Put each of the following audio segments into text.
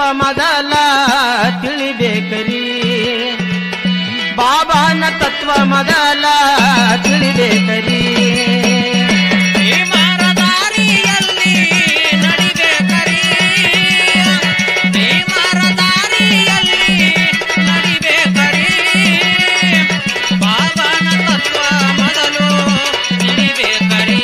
ಮೊದಲ ತಿಳಿಬೇಕರಿ ಬಾಬಾನ ತತ್ವ ಮೊದಲ ತಿಳಿಬೇಕರಿ ಭೀಮರ ದಾರಿಯಲ್ಲಿ ನಡಿಬೇಕರಿ ಭೀಮರ ದಾರಿಯಲ್ಲಿ ನಡಿಬೇಕರಿ ಬಾಬನ ತತ್ವ ಮೊದಲು ತಿಳಿಬೇಕರಿ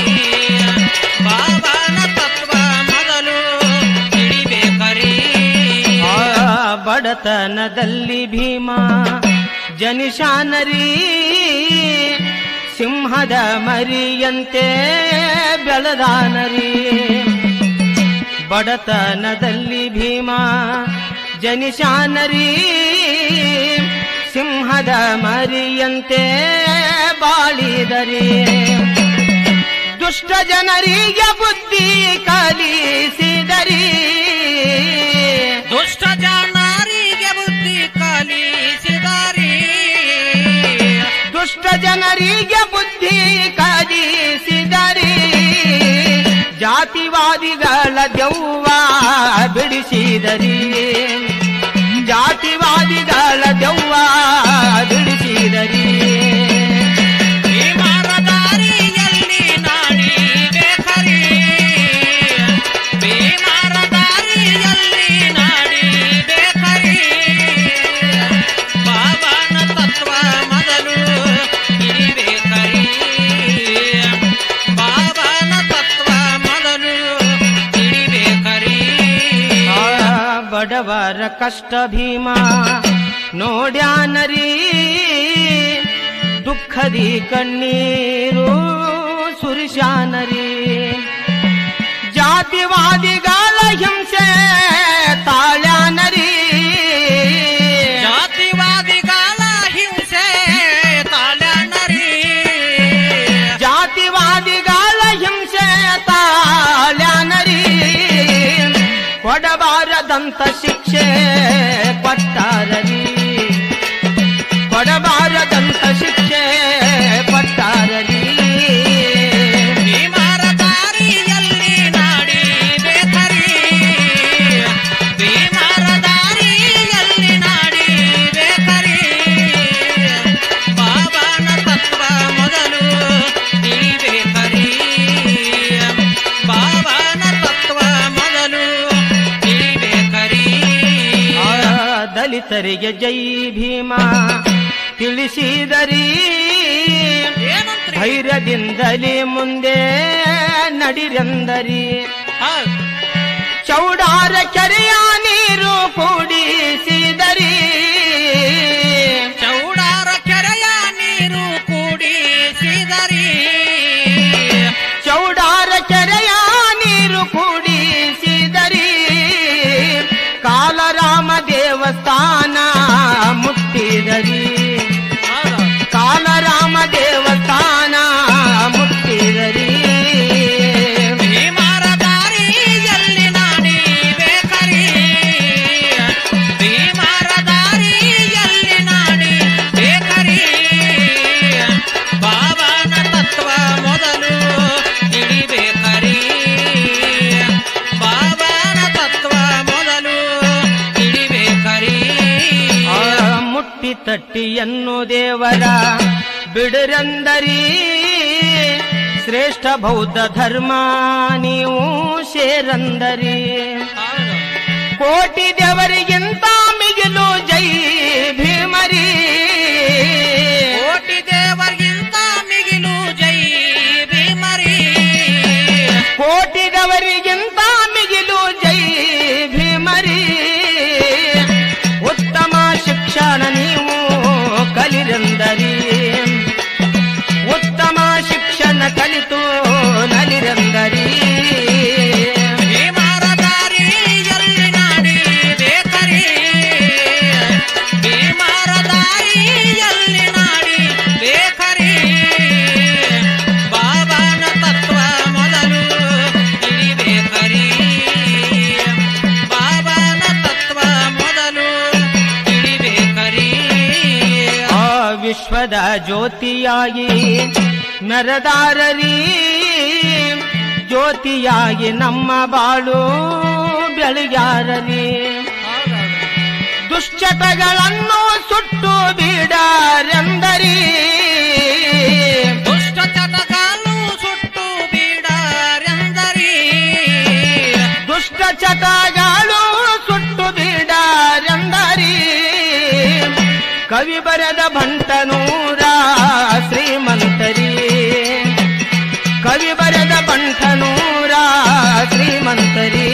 ಬಾಬನ ತತ್ವ ಮೊದಲು ತಿಳಿಬೇಕರಿ ಆ ಬಡತನದಲ್ಲಿ ಭೀಮ ಜನಿಶಾನರಿ ಸಿಂಹದ ಮರಿಯಂತೆ ಬೆಳೆದಾನರಿ ಬಡತನದಲ್ಲಿ ಭೀಮ ಜನಿಶಾನರಿ ಸಿಂಹದ ಮರಿಯಂತೆ ಬಾಳಿದರಿ ದುಷ್ಟ ಜನರಿಗೆ ಬುದ್ಧಿ ಕಲಿಸಿದರಿ ದುಷ್ಟ ಜನರಿಗೆ ಬುದ್ಧಿ ಕಲಿಸಿದಾರಿ ದುಷ್ಟ ಜನರಿಗೆ ಬುದ್ಧಿ ಕಲಿಸಿದರಿ ಜಾತಿವಾದಿಗಳ ದೆವ್ವ ಬಿಡಿಸಿದರಿ ಜಾತಿವಾದಿಗಳ ದೆವ್ವ ಬಿಡಿಸಿದರಿ ಭೀಮರ ದಾರಿಯಲ್ಲಿ ನಾಡಿಬೇಕರಿ ಭೀಮರ ದಾರಿಯಲ್ಲಿ ನಾಡಿಬೇಕರಿ ಬಾಬನ ತತ್ವ ಮೊದಲು ತಿಳಿಬೇಕರಿ ಬಾಬನ ತತ್ವ ಮೊದಲು ತಿಳಿಬೇಕರಿ ಆ ಬಡವರ ಕಷ್ಟ ಭೀಮ ನೋಡ್ಯಾನರಿ ದುಃಖದಿ ಕಣ್ಣೀರು ಸುರಿಶಾನರಿ ಜಾತಿವಾದಿಗಳ ಹಿಂಸೆ ತಾಳ್ಯಾನರಿ ಜಾತಿವಾದಿಗಳ ಹಿಂಸೆ ತಾಳ್ಯಾನರಿ ಜಾತಿವಾದಿಗಳ ಹಿಂಸೆ ತಾಳ್ಯಾನರಿ ಕೊಡಬಾರದಂತ ಶಿಕ್ಷೆ ಕೊಟ್ಟಾರರಿ ಕೊಡಬಾರದಂತ ಶಿಕ್ಷೆ ಕೊಟ್ಟಾರರಿ ಭೀಮರ ದಾರಿಯಲ್ಲಿ ನಾಡಿಬೇಕರಿ ಭೀಮರ ದಾರಿಯಲ್ಲಿ ನಾಡಿಬೇಕರಿ ಬಾಬನ ತತ್ವ ಮೊದಲು ತಿಳಿಬೇಕರಿ ಬಾಬನ ತತ್ವ ಮೊದಲು ತಿಳಿಬೇಕರಿ ಆ ದಲಿತರಿಗೆ ಜೈ ಭೀಮ ತಿಳಿಸಿದರಿ ಏನಂತ್ರಿ ಧೈರ್ಯದಿಂದಲೇ ಮುಂದೆ ನಡಿರೆಂದರಿ ಹೌದ್. ಚೌಡಾರ ಕೆರೆಯ ನೀರು ಕೂಡಿಸಿದರಿ ಚೌಡಾರ ಕೆರೆಯ ನೀರು ಕೂಡಿಸಿದರಿ ಚೌಡಾರ ಕೆರೆಯ ನೀರು ಕೂಡಿಸಿದರಿ ಕಾಲರಾಮ ದೇವಸ್ಥಾನ ಮುಟ್ಟಿದರಿ ಕಾಲರಾಮ ದೇವಸ್ಥಾನ ಮುಟ್ಟಿದರಿ ಭೀಮರ ದಾರಿಯಲ್ಲಿ ನಾಡಿಬೇಕರಿ ಭೀಮರ ದಾರಿಯಲ್ಲಿ ನಾಡಿಬೇಕರಿ ಬಾಬನ ತತ್ವ ಮೊದಲು ತಿಳಿಬೇಕರಿ ಬಾಬನ ತತ್ವ ಮೊದಲು ತಿಳಿಬೇಕರಿ ಆ ಮುಟ್ಟಿ ತಟ್ಟಿ ಎನ್ನು ದೇವರ ಬಿಡರಂದರಿ ಶ್ರೇಷ್ಠ ಬೌದ್ಧ ಧರ್ಮ ನೀವು ಸೇರಂದರಿ ಕೋಟಿ ದೇವರಿಗಿಂತ ಮಿಗಿಲು ಜೈ ಭೀಮರಿ ಕೋಟಿ ದೇವರಿಗಿಂತ ಮಿಗಿಲು ಜೈ ಭೀಮರಿ ಕೋಟಿ ದೇವರಿಗಿಂತ ಮಿಗಿಲು ಜೈ ಭೀಮರಿ ಉತ್ತಮ ಶಿಕ್ಷಣ ನೀವು ಕಲಿರಂದರಿ ಉತ್ತಮ ಶಿಕ್ಷಣ ಕಲಿತು ನಲಿರಂದರಿ ಭೀಮರ ದಾರಿಯಲ್ಲಿ ನಾಡಿಬೇಕರಿ ಭೀಮರ ದಾರಿಯಲ್ಲಿ ನಾಡಿಬೇಕರಿ ಬಾಬನ ತತ್ವ ಮೊದಲು ತಿಳಿಬೇಕರಿ ಬಾಬನ ತತ್ವ ಮೊದಲು ತಿಳಿಬೇಕರಿ ಆ ವಿಶ್ವದ ಜ್ಯೋತಿಯಾಗಿ ಮೆರದಾರರಿ ಜ್ಯೋತಿಯಾಗಿ ನಮ್ಮ ಬಾಳು ಬೆಳಗ್ಯಾರರಿ ಹೌದೌದು ದುಶ್ಚಟಗಳನ್ನು ಸುಟ್ಟು ಬಿಡಾರೆಂದರಿ ದುಷ್ಟ ಚಟಕಾಲು ಸುಟ್ಟು ಬೀಡಾರೆಂದರಿ ದುಷ್ಟ ಚಟಗಳು ಸುಟ್ಟು ಬಿಡಾರೆಂದರಿ ಕವಿ ಬರೆದ ಬಂಟನೂರ ಶ್ರೀಮಂತರಿ ಕವಿ ಬರೆದ ಬಂಟನೂರ ಶ್ರೀಮಂತರಿ